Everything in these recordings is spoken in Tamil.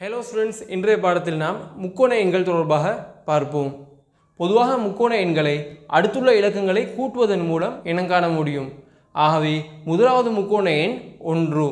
ஹலோ ஸ்டூடெண்ட்ஸ் இன்றைய பாடத்தில் நாம் முக்கோண எண்கள் தொடர்பாக பார்ப்போம் பொதுவாக முக்கோண எண்களை அடுத்துள்ள இலக்கங்களை கூட்டுவதன் மூலம் இனங்காண முடியும் ஆகவே முதலாவது முக்கோண எண் ஒன்று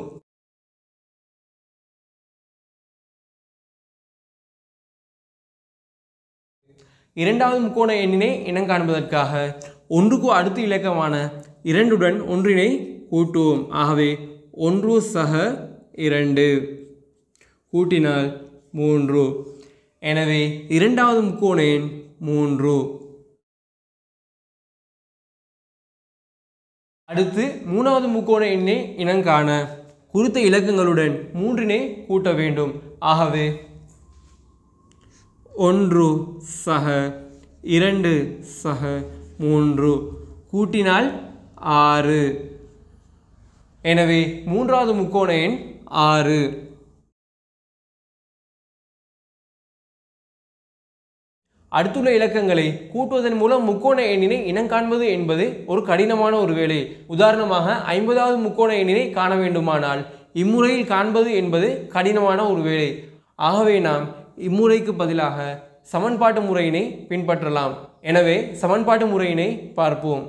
இரண்டாவது முக்கோண எண்ணினை இனங்காண்பதற்காக ஒன்றுக்கு அடுத்த இலக்கமான இரண்டுடன் ஒன்றினை கூட்டுவோம் ஆகவே ஒன்று சக இரண்டு கூட்டினால் மூன்று எனவே இரண்டாவது முக்கோண எண் மூன்று அடுத்து மூணாவது முக்கோண எண்ணை இனங்காண குறித்த இலக்கங்களுடன் மூன்றினை கூட்ட வேண்டும் ஆகவே ஒன்று சக இரண்டு சக மூன்று கூட்டினால் ஆறு எனவே மூன்றாவது முக்கோண எண் ஆறு அடுத்துள்ள இலக்கங்களை கூட்டுவதன் மூலம் முக்கோண எண்ணினை இனங்காண்பது என்பது ஒரு கடினமான ஒரு வேலை உதாரணமாக ஐம்பதாவது முக்கோண எண்ணினை காண வேண்டுமானால் இம்முறையில் காண்பது என்பது கடினமான ஒரு வேலை ஆகவே நாம் இம்முறைக்கு பதிலாக சமன்பாட்டு முறையினை பின்பற்றலாம் எனவே சமன்பாட்டு முறையினை பார்ப்போம்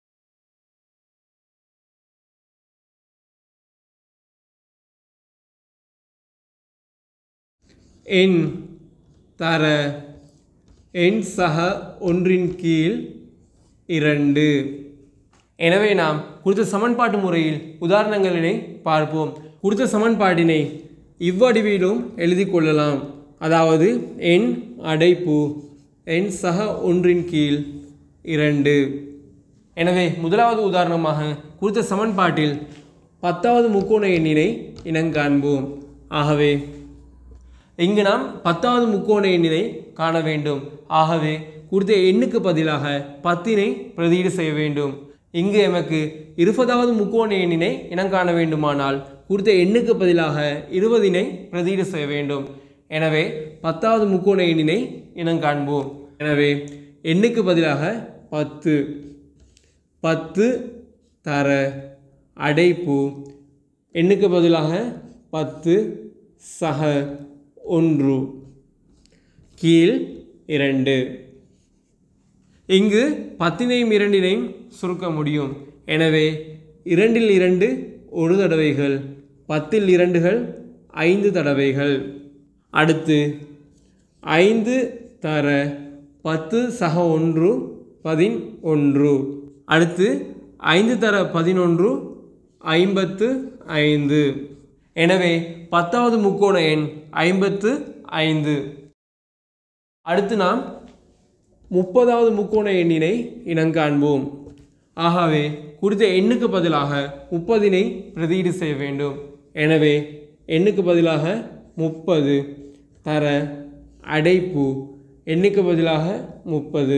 எண் தர எண் சக ஒன்றின் கீழ் இரண்டு எனவே நாம் குறித்த சமன்பாட்டு முறையில் உதாரணங்களினை பார்ப்போம் குறித்த சமன்பாட்டினை இவ்வடிவிலும் எழுதி கொள்ளலாம் அதாவது எண் அடைப்பு எண் சக ஒன்றின் கீழ் இரண்டு எனவே முதலாவது உதாரணமாக குறித்த சமன்பாட்டில் பத்தாவது முக்கோண எண்ணினை இனங்காண்போம் ஆகவே இங்கு நாம் பத்தாவது முக்கோண எண்ணினை காண வேண்டும் ஆகவே குறித்த எண்ணுக்கு பதிலாக பத்தினை பிரதியீடு செய்ய வேண்டும் இங்கு எமக்கு இருபதாவது முக்கோண எண்ணினை இனம் காண வேண்டுமானால் குறித்த எண்ணுக்கு பதிலாக இருபதினை பிரதியீடு செய்ய வேண்டும் எனவே பத்தாவது முக்கோண எண்ணினை இனம் காண்போம் எனவே எண்ணுக்கு பதிலாக பத்து பத்து தர அடைப்பு எண்ணுக்கு பதிலாக பத்து சக ஒன்று கீழ் இரண்டு இங்கு பத்தினையும் இரண்டினையும் சுருக்க முடியும் எனவே இரண்டில் இரண்டு ஒரு தடவைகள் பத்தில் இரண்டுகள் ஐந்து தடவைகள் அடுத்து ஐந்து தர பத்து சக ஒன்று பதின் ஒன்று அடுத்து ஐந்து தர பதினொன்று ஐம்பத்து ஐந்து எனவே பத்தாவது முக்கோண எண் ஐம்பத்து ஐந்து அடுத்து நாம் முப்பதாவது முக்கோண எண்ணினை இனங்காண்போம் ஆகவே குறித்த எண்ணுக்கு பதிலாக முப்பதினை பிரதியீடு செய்ய வேண்டும் எனவே எண்ணுக்கு பதிலாக முப்பது தர அடைப்பு எண்ணுக்கு பதிலாக முப்பது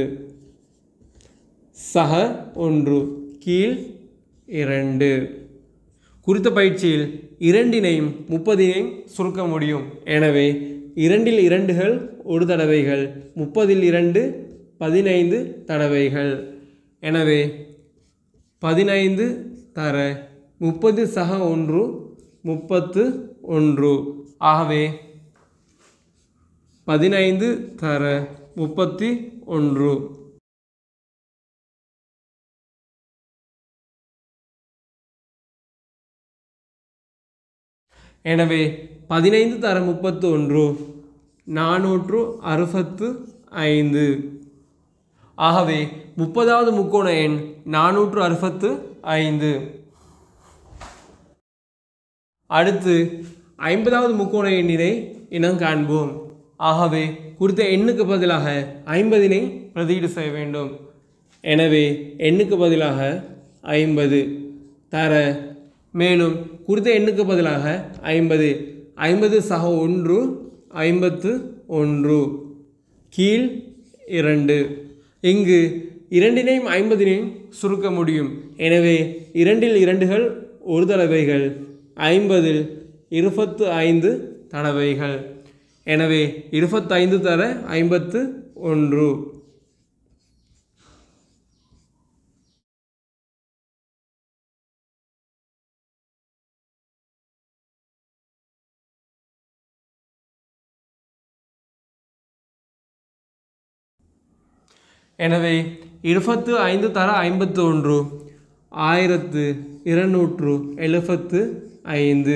சக ஒன்று கீழ் இரண்டு குறித்த பயிற்சியில் இரண்டினையும் முப்பதினையும் சுருக்க முடியும் எனவே இரண்டில் இரண்டுகள் ஒரு தடவைகள் முப்பதில் இரண்டு பதினைந்து தடவைகள் எனவே பதினைந்து தர முப்பது சக ஒன்று முப்பத்து ஒன்று ஆகவே பதினைந்து தர முப்பத்தி ஒன்று எனவே பதினைந்து தர முப்பத்து ஒன்று நானூற்று அறுபத்து ஐந்து ஆகவே முப்பதாவது முக்கோண எண் நானூற்று அறுபத்து ஐந்து அடுத்து ஐம்பதாவது முக்கோண எண்ணினை இனம் காண்போம் ஆகவே குறித்த எண்ணுக்கு பதிலாக ஐம்பதினை பிரதியீடு செய்ய வேண்டும் எனவே எண்ணுக்கு பதிலாக ஐம்பது தர மேலும் குறித்த எண்ணுக்கு பதிலாக ஐம்பது ஐம்பது சக ஒன்று ஐம்பத்து ஒன்று கீழ் இரண்டு இங்கு இரண்டினையும் ஐம்பதினையும் சுருக்க முடியும் எனவே இரண்டில் இரண்டுகள் ஒரு தடவைகள் ஐம்பதில் இருபத்து ஐந்து தடவைகள் எனவே இருபத்தைந்து தர ஐம்பத்து ஒன்று எனவே இருபத்து ஐந்து தர ஐம்பத்து ஒன்று ஆயிரத்து இருநூற்று எழுபத்து ஐந்து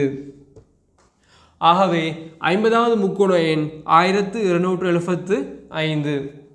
ஆகவே ஐம்பதாவது முக்கோண எண் ஆயிரத்து இருநூற்று எழுபத்து ஐந்து